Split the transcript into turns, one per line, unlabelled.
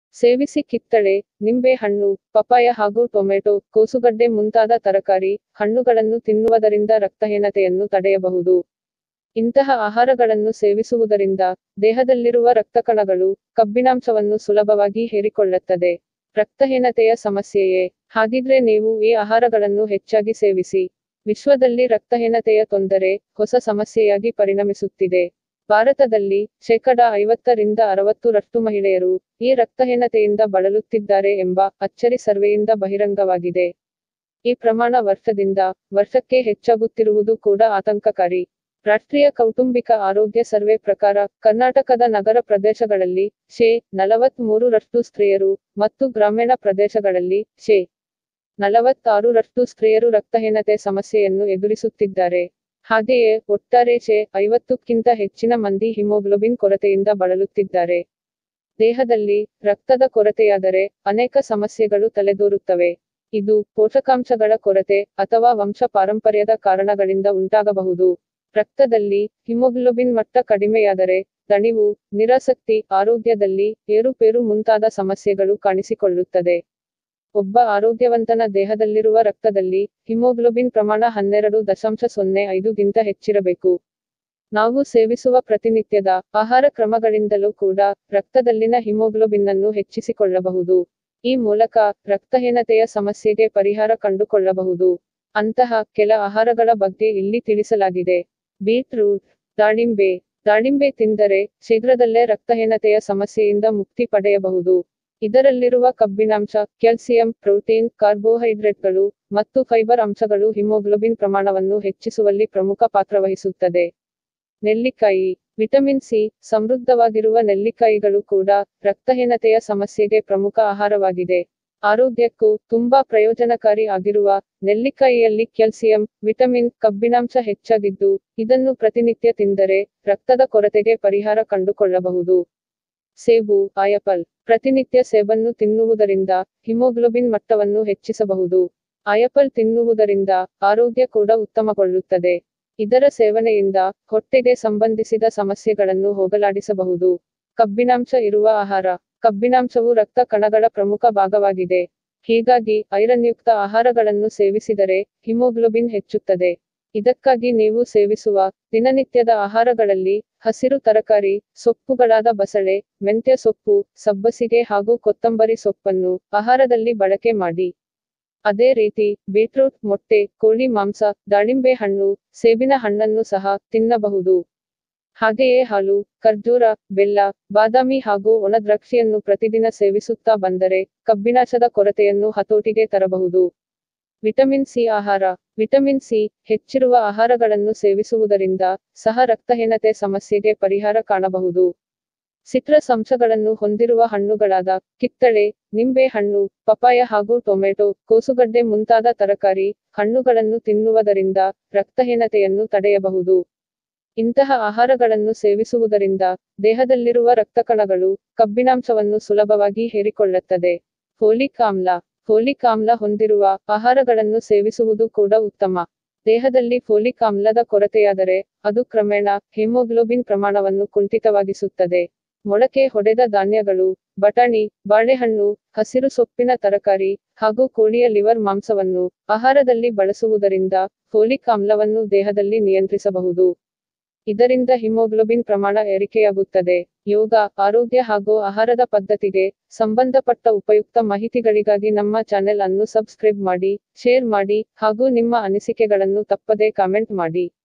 ಸೇವಿಸಿ ಕಿತ್ತಳೆ ನಿಂಬೆ ಹಣ್ಣು ಪಪಾಯ ಹಾಗೂ ಟೊಮೆಟೊ ಕೋಸುಗಡ್ಡೆ ಮುಂತಾದ ತರಕಾರಿ ಹಣ್ಣುಗಳನ್ನು ತಿನ್ನುವುದರಿಂದ ರಕ್ತಹೀನತೆಯನ್ನು ತಡೆಯಬಹುದು ಇಂತಹ ಆಹಾರಗಳನ್ನು ಸೇವಿಸುವುದರಿಂದ ದೇಹದಲ್ಲಿರುವ ರಕ್ತಕಣಗಳು ಕಬ್ಬಿಣಾಂಶವನ್ನು ಸುಲಭವಾಗಿ ಹೀರಿಕೊಳ್ಳುತ್ತದೆ ರಕ್ತಹೀನತೆಯ ಸಮಸ್ಯೆಯೇ ಹಾಗಿದ್ರೆ ನೀವು ಈ ಆಹಾರಗಳನ್ನು ಹೆಚ್ಚಾಗಿ ಸೇವಿಸಿ ವಿಶ್ವದಲ್ಲಿ ರಕ್ತಹೀನತೆಯ ತೊಂದರೆ ಹೊಸ ಸಮಸ್ಯೆಯಾಗಿ ಪರಿಣಮಿಸುತ್ತಿದೆ ಭಾರತದಲ್ಲಿ ಶೇಕಡ ಐವತ್ತರಿಂದ ಅರವತ್ತು ರಷ್ಟು ಮಹಿಳೆಯರು ಈ ರಕ್ತಹೀನತೆಯಿಂದ ಬಳಲುತ್ತಿದ್ದಾರೆ ಎಂಬ ಅಚ್ಚರಿ ಸರ್ವೆಯಿಂದ ಬಹಿರಂಗವಾಗಿದೆ ಈ ಪ್ರಮಾಣ ವರ್ಷದಿಂದ ವರ್ಷಕ್ಕೆ ಹೆಚ್ಚಾಗುತ್ತಿರುವುದು ಕೂಡ ಆತಂಕಕಾರಿ ರಾಷ್ಟ್ರೀಯ ಕೌಟುಂಬಿಕ ಆರೋಗ್ಯ ಸರ್ವೆ ಪ್ರಕಾರ ಕರ್ನಾಟಕದ ನಗರ ಪ್ರದೇಶಗಳಲ್ಲಿ ಶೇ ನಲವತ್ತ್ ರಷ್ಟು ಸ್ತ್ರೀಯರು ಮತ್ತು ಗ್ರಾಮೀಣ ಪ್ರದೇಶಗಳಲ್ಲಿ ಶೇ ನಲವತ್ತಾರು ರಷ್ಟು ಸ್ತ್ರೀಯರು ರಕ್ತಹೀನತೆ ಸಮಸ್ಯೆಯನ್ನು ಎದುರಿಸುತ್ತಿದ್ದಾರೆ ಹಾಗೆಯೇ ಒಟ್ಟಾರೆ ಶೇ ಐವತ್ತಕ್ಕಿಂತ ಹೆಚ್ಚಿನ ಮಂದಿ ಹಿಮೋಗ್ಲೋಬಿನ್ ಕೊರತೆಯಿಂದ ಬಳಲುತ್ತಿದ್ದಾರೆ ದೇಹದಲ್ಲಿ ರಕ್ತದ ಕೊರತೆಯಾದರೆ ಅನೇಕ ಸಮಸ್ಯೆಗಳು ತಲೆದೋರುತ್ತವೆ ಇದು ಪೋಷಕಾಂಶಗಳ ಕೊರತೆ ಅಥವಾ ವಂಶ ಪಾರಂಪರ್ಯದ ಕಾರಣಗಳಿಂದ ಉಂಟಾಗಬಹುದು ರಕ್ತದಲ್ಲಿ ಹಿಮೋಗ್ಲೋಬಿನ್ ಮಟ್ಟ ಕಡಿಮೆಯಾದರೆ ದಣಿವು ನಿರಾಸಕ್ತಿ ಆರೋಗ್ಯದಲ್ಲಿ ಏರುಪೇರು ಮುಂತಾದ ಸಮಸ್ಯೆಗಳು ಕಾಣಿಸಿಕೊಳ್ಳುತ್ತದೆ ಒಬ್ಬ ಆರೋಗ್ಯವಂತನ ದೇಹದಲ್ಲಿರುವ ರಕ್ತದಲ್ಲಿ ಹಿಮೋಗ್ಲೋಬಿನ್ ಪ್ರಮಾಣ ಹನ್ನೆರಡು ದಶಾಂಶ ಸೊನ್ನೆ ಐದುಗಿಂತ ಹೆಚ್ಚಿರಬೇಕು ನಾವು ಸೇವಿಸುವ ಪ್ರತಿನಿತ್ಯದ ಆಹಾರ ಕ್ರಮಗಳಿಂದಲೂ ಕೂಡ ರಕ್ತದಲ್ಲಿನ ಹಿಮೋಗ್ಲೋಬಿನ್ನನ್ನು ಹೆಚ್ಚಿಸಿಕೊಳ್ಳಬಹುದು ಈ ಮೂಲಕ ರಕ್ತಹೀನತೆಯ ಸಮಸ್ಯೆಗೆ ಪರಿಹಾರ ಕಂಡುಕೊಳ್ಳಬಹುದು ಅಂತಹ ಕೆಲ ಆಹಾರಗಳ ಬಗ್ಗೆ ಇಲ್ಲಿ ತಿಳಿಸಲಾಗಿದೆ ಬೀಟ್ರೂಟ್ ದಾಳಿಂಬೆ ದಾಳಿಂಬೆ ತಿಂದರೆ ಶೀಘ್ರದಲ್ಲೇ ರಕ್ತಹೀನತೆಯ ಸಮಸ್ಯೆಯಿಂದ ಮುಕ್ತಿ ಪಡೆಯಬಹುದು ಇದರಲ್ಲಿರುವ ಕಬ್ಬಿಣಾಂಶ ಕ್ಯಾಲ್ಸಿಯಂ ಪ್ರೋಟೀನ್ ಕಾರ್ಬೋಹೈಡ್ರೇಟ್ಗಳು ಮತ್ತು ಫೈಬರ್ ಅಂಶಗಳು ಹಿಮೋಗ್ಲೋಬಿನ್ ಪ್ರಮಾಣವನ್ನು ಹೆಚ್ಚಿಸುವಲ್ಲಿ ಪ್ರಮುಖ ಪಾತ್ರವಹಿಸುತ್ತದೆ ನೆಲ್ಲಿಕಾಯಿ ವಿಟಮಿನ್ ಸಿ ಸಮೃದ್ಧವಾಗಿರುವ ನೆಲ್ಲಿಕಾಯಿಗಳು ಕೂಡ ರಕ್ತಹೀನತೆಯ ಸಮಸ್ಯೆಗೆ ಪ್ರಮುಖ ಆಹಾರವಾಗಿದೆ ಆರೋಗ್ಯಕ್ಕೂ ತುಂಬಾ ಪ್ರಯೋಜನಕಾರಿ ಆಗಿರುವ ನೆಲ್ಲಿಕಾಯಿಯಲ್ಲಿ ಕ್ಯಾಲ್ಸಿಯಂ ವಿಟಮಿನ್ ಕಬ್ಬಿಣಾಂಶ ಹೆಚ್ಚಾಗಿದ್ದು ಇದನ್ನು ಪ್ರತಿನಿತ್ಯ ತಿಂದರೆ ರಕ್ತದ ಕೊರತೆಗೆ ಪರಿಹಾರ ಕಂಡುಕೊಳ್ಳಬಹುದು ಸೇಬು ಆಯಪಲ್ ಪ್ರತಿನಿತ್ಯ ಸೇಬನ್ನು ತಿನ್ನುವುದರಿಂದ ಹಿಮೋಗ್ಲೋಬಿನ್ ಮಟ್ಟವನ್ನು ಹೆಚ್ಚಿಸಬಹುದು ಆಯಪಲ್ ತಿನ್ನುವುದರಿಂದ ಆರೋಗ್ಯ ಕೂಡ ಉತ್ತಮಗೊಳ್ಳುತ್ತದೆ ಇದರ ಸೇವನೆಯಿಂದ ಹೊಟ್ಟೆಗೆ ಸಂಬಂಧಿಸಿದ ಸಮಸ್ಯೆಗಳನ್ನು ಹೋಗಲಾಡಿಸಬಹುದು ಕಬ್ಬಿಣಾಂಶ ಇರುವ ಆಹಾರ ಕಬ್ಬಿಣಾಂಶವು ರಕ್ತ ಕಣಗಳ ಪ್ರಮುಖ ಭಾಗವಾಗಿದೆ ಹೀಗಾಗಿ ಐರನ್ಯುಕ್ತ ಆಹಾರಗಳನ್ನು ಸೇವಿಸಿದರೆ ಹಿಮೋಗ್ಲೋಬಿನ್ ಹೆಚ್ಚುತ್ತದೆ ಇದಕ್ಕಾಗಿ ನೀವು ಸೇವಿಸುವ ದಿನನಿತ್ಯದ ಆಹಾರಗಳಲ್ಲಿ ಹಸಿರು ತರಕಾರಿ ಸೊಪ್ಪುಗಳಾದ ಬಸಳೆ ಮೆಂತ್ಯ ಸೊಪ್ಪು ಸಬ್ಬಸಿಗೆ ಹಾಗೂ ಕೊತ್ತಂಬರಿ ಸೊಪ್ಪನ್ನು ಆಹಾರದಲ್ಲಿ ಬಳಕೆ ಮಾಡಿ ಅದೇ ರೀತಿ ಬೀಟ್ರೂಟ್ ಮೊಟ್ಟೆ ಕೋಳಿ ಮಾಂಸ ದಾಳಿಂಬೆ ಹಣ್ಣು ಸೇಬಿನ ಹಣ್ಣನ್ನು ಸಹ ತಿನ್ನಬಹುದು ಹಾಗೆಯೇ ಹಾಲು ಖರ್ಜೂರ ಬೆಲ್ಲ ಬಾದಾಮಿ ಹಾಗೂ ಒಣ ದ್ರಾಕ್ಷಿಯನ್ನು ಪ್ರತಿದಿನ ಸೇವಿಸುತ್ತಾ ಬಂದರೆ ಕಬ್ಬಿಣಾಂಶದ ಕೊರತೆಯನ್ನು ಹತೋಟಿಗೆ ತರಬಹುದು ವಿಟಮಿನ್ ಸಿ ಆಹಾರ ವಿಟಮಿನ್ ಸಿ ಹೆಚ್ಚಿರುವ ಆಹಾರಗಳನ್ನು ಸೇವಿಸುವುದರಿಂದ ಸಹ ರಕ್ತಹೀನತೆ ಸಮಸ್ಯೆಗೆ ಪರಿಹಾರ ಕಾಣಬಹುದು ಸಿಟ್ರಸ್ ಅಂಶಗಳನ್ನು ಹೊಂದಿರುವ ಹಣ್ಣುಗಳಾದ ಕಿತ್ತಳೆ ನಿಂಬೆ ಹಣ್ಣು ಪಪಾಯ ಹಾಗೂ ಟೊಮೆಟೊ ಕೋಸುಗಡ್ಡೆ ಮುಂತಾದ ತರಕಾರಿ ಹಣ್ಣುಗಳನ್ನು ತಿನ್ನುವುದರಿಂದ ರಕ್ತಹೀನತೆಯನ್ನು ತಡೆಯಬಹುದು ಇಂತಹ ಆಹಾರಗಳನ್ನು ಸೇವಿಸುವುದರಿಂದ ದೇಹದಲ್ಲಿರುವ ರಕ್ತಕಣಗಳು ಕಬ್ಬಿಣಾಂಶವನ್ನು ಸುಲಭವಾಗಿ ಹೀರಿಕೊಳ್ಳುತ್ತದೆ ಫೋಲಿಕ್ ಆಮ್ಲ ಫೋಲಿಕ್ ಆಮ್ಲ ಹೊಂದಿರುವ ಆಹಾರಗಳನ್ನು ಸೇವಿಸುವುದು ಕೂಡ ಉತ್ತಮ ದೇಹದಲ್ಲಿ ಫೋಲಿಕ್ ಆಮ್ಲದ ಕೊರತೆಯಾದರೆ ಅದು ಕ್ರಮೇಣ ಹಿಮೋಗ್ಲೋಬಿನ್ ಪ್ರಮಾಣವನ್ನು ಕುಂಠಿತವಾಗಿಸುತ್ತದೆ ಮೊಳಕೆ ಹೊಡೆದ ಧಾನ್ಯಗಳು ಬಟಾಣಿ ಬಾಳೆಹಣ್ಣು ಹಸಿರು ಸೊಪ್ಪಿನ ತರಕಾರಿ ಹಾಗೂ ಕೋಳಿಯ ಲಿವರ್ ಮಾಂಸವನ್ನು ಆಹಾರದಲ್ಲಿ ಬಳಸುವುದರಿಂದ ಫೋಲಿಕ್ ಆಮ್ಲವನ್ನು ದೇಹದಲ್ಲಿ ನಿಯಂತ್ರಿಸಬಹುದು ಇದರಿಂದ ಹಿಮೋಗ್ಲೋಬಿನ್ ಪ್ರಮಾಣ ಏರಿಕೆಯಾಗುತ್ತದೆ ಯೋಗ ಆರೋಗ್ಯ ಹಾಗೂ ಆಹಾರದ ಪದ್ಧತಿಗೆ ಸಂಬಂಧಪಟ್ಟ ಉಪಯುಕ್ತ ಮಾಹಿತಿಗಳಿಗಾಗಿ ನಮ್ಮ ಚಾನೆಲ್ ಅನ್ನು ಸಬ್ಸ್ಕ್ರೈಬ್ ಮಾಡಿ ಶೇರ್ ಮಾಡಿ ಹಾಗೂ ನಿಮ್ಮ ಅನಿಸಿಕೆಗಳನ್ನು ತಪ್ಪದೇ ಕಾಮೆಂಟ್ ಮಾಡಿ